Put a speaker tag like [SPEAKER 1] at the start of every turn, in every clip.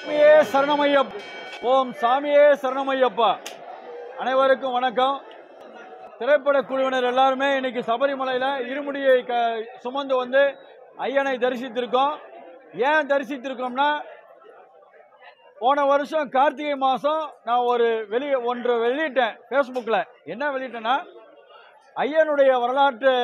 [SPEAKER 1] சாமியே சரணமையப் ஓம் சாமியே சரணமையப்பா அனைவருக்கும் வணக்கம் திரைப்பட குழுவினர் எல்லாருமே இன்னைக்கு சபரிமலையில இருமுடியை க சுமந்து வந்து ஐயனை தரிசித்திருக்கோம் ஏன் தரிசித்திருக்கோம்னா போன வருஷம் கார்த்திகை மாதம் நான் ஒரு வெளி ஒன்று வெளியிட்டேன் ஃபேஸ்புக்கில் என்ன வெளியிட்டேன்னா ஐயனுடைய வரலாற்று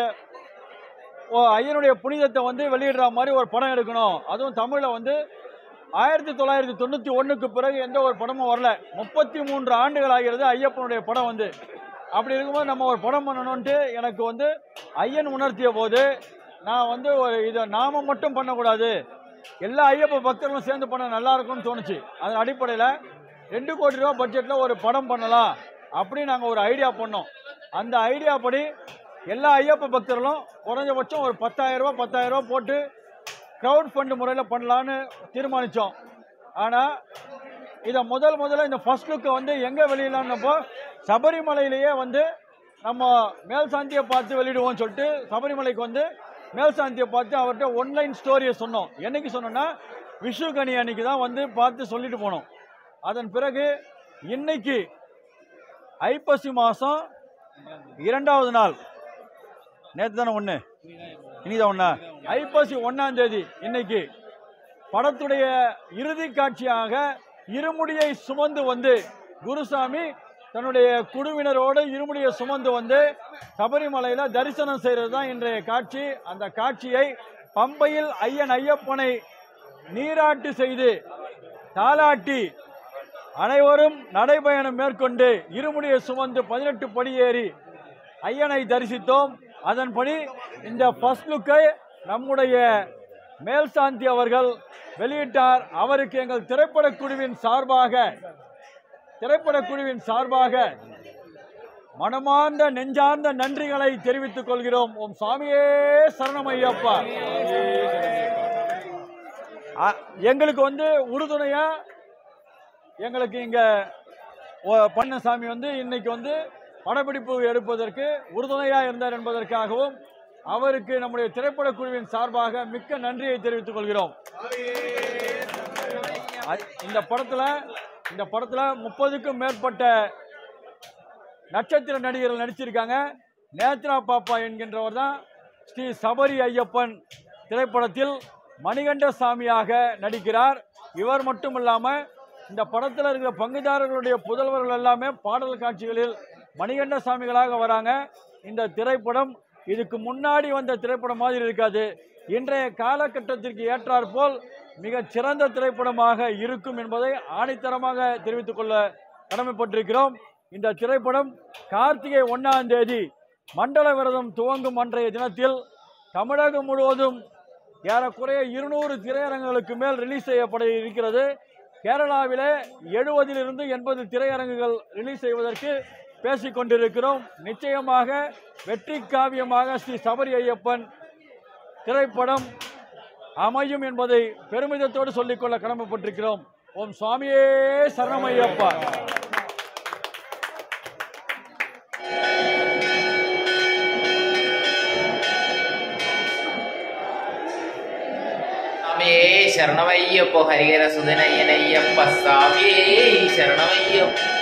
[SPEAKER 1] ஓ ஐயனுடைய புனிதத்தை வந்து வெளியிடுற மாதிரி ஒரு படம் எடுக்கணும் அதுவும் தமிழில் வந்து ஆயிரத்தி தொள்ளாயிரத்தி தொண்ணூற்றி ஒன்றுக்கு பிறகு எந்த ஒரு படமும் வரல முப்பத்தி மூன்று ஆண்டுகள் ஆகிறது ஐயப்பனுடைய படம் வந்து அப்படி இருக்கும்போது நம்ம ஒரு படம் பண்ணணும்ன்ட்டு எனக்கு வந்து ஐயன் உணர்த்திய போது நான் வந்து ஒரு இதை நாம மட்டும் பண்ணக்கூடாது எல்லா ஐயப்ப பக்தர்களும் சேர்ந்து பண்ண நல்லா இருக்கும்னு தோணுச்சு அதன் அடிப்படையில் ரெண்டு கோடி ரூபா பட்ஜெட்டில் ஒரு படம் பண்ணலாம் அப்படின்னு நாங்கள் ஒரு ஐடியா பண்ணோம் அந்த ஐடியா படி எல்லா ஐயப்ப பக்தர்களும் குறைஞ்சபட்சம் ஒரு பத்தாயிரம் ரூபா பத்தாயிரம் ரூபா போட்டு க்ரௌட் ஃபண்ட் முறையில் பண்ணலான்னு தீர்மானித்தோம் ஆனால் இதை முதல் முதல்ல இந்த ஃபர்ஸ்ட் லுக்கை வந்து எங்கே வெளியிடலான்னப்போ சபரிமலையிலேயே வந்து நம்ம மேல் சாந்தியை பார்த்து வெளியிடுவோம்னு சொல்லிட்டு சபரிமலைக்கு வந்து மேல் சாந்தியை பார்த்து அவர்கிட்ட ஒன்லைன் ஸ்டோரியை சொன்னோம் என்னைக்கு சொன்னோன்னா விஷு கனி அன்னைக்கு தான் வந்து பார்த்து சொல்லிட்டு போனோம் அதன் பிறகு இன்னைக்கு ஐப்பசி மாதம் இரண்டாவது நாள் நேற்று தானே ஒன்று இனிதான் ஒண்ணா ஐப்பசி ஒன்னாம் தேதி இன்னைக்கு படத்துடைய இறுதி காட்சியாக இருமுடியை சுமந்து வந்து குருசாமி தன்னுடைய குழுவினரோடு இருமுடியை சுமந்து வந்து சபரிமலையில தரிசனம் செய்கிறது தான் இன்றைய காட்சி அந்த காட்சியை பம்பையில் ஐயன் ஐயப்பனை நீராட்டு செய்து தாலாட்டி அனைவரும் நடைபயணம் மேற்கொண்டு இருமுடியை சுமந்து பதினெட்டு படியேறி ஐயனை தரிசித்தோம் அதன்படி இந்த ஃபர்ஸ்ட் லுக்கை நம்முடைய மேல் சாந்தி அவர்கள் வெளியிட்டார் அவருக்கு எங்கள் திரைப்படக் குழுவின் சார்பாக திரைப்படக் குழுவின் சார்பாக மனமார்ந்த நெஞ்சார்ந்த நன்றிகளை தெரிவித்துக் கொள்கிறோம் ஓம் சாமியே சரணமையப்பா அ- எங்களுக்கு வந்து உறுதுணையா எங்களுக்கு இங்க ஒ- பழனிசாமி வந்து இன்னைக்கு வந்து படப்பிடிப்பு எடுப்பதற்கு உறுதுணையா இருந்தார் என்பதற்காகவும் அவருக்கு நம்முடைய திரைப்பட குழுவின் சார்பாக மிக்க நன்றியை தெரிவித்துக் கொள்கிறோம் அ- இந்த படத்துல இந்த படத்துல முப்பதுக்கும் மேற்பட்ட நட்சத்திர நடிகர்கள் நடிச்சிருக்காங்க நேத்ரா பாப்பா என்கின்றவர் தான் ஸ்ரீ சபரி ஐயப்பன் திரைப்படத்தில் மணிகண்ட சாமியாக நடிக்கிறார் இவர் மட்டும் இல்லாமல் இந்த படத்தில் இருக்கிற பங்குதாரர்களுடைய புதல்வர்கள் எல்லாமே பாடல் காட்சிகளில் மணிகண்ட சாமிகளாக வராங்க இந்த திரைப்படம் இதுக்கு முன்னாடி வந்த திரைப்படம் மாதிரி இருக்காது இன்றைய காலகட்டத்திற்கு ஏற்றாற்போல் மிகச் சிறந்த திரைப்படமாக இருக்கும் என்பதை ஆணித்தரமாக தெரிவித்துக் கொள்ள கடமைப்பட்டிருக்கிறோம் இந்த திரைப்படம் கார்த்திகை ஒன்றாம் தேதி மண்டல விரதம் துவங்கும் அன்றைய தினத்தில் தமிழகம் முழுவதும் ஏறக்குறைய இருநூறு திரையரங்குகளுக்கு மேல் ரிலீஸ் செய்யப்பட இருக்கிறது கேரளாவிலே எழுபதிலிருந்து எண்பது திரையரங்குகள் ரிலீஸ் செய்வதற்கு பேசிக் கொண்டிருக்கிறோம் நிச்சயமாக வெற்றி காவியமாக ஸ்ரீ சபரி ஐயப்பன் திரைப்படம் அமையும் என்பதை பெருமிதத்தோடு சொல்லிக்கொள்ள கடமைப்பட்டிருக்கிறோம் ஓம் சுவாமியே சரணமையப்பா
[SPEAKER 2] சாமியே சரணமையப்போ ஹரிகர சுதனையனையப்ப சாமியே சரணமையப்போ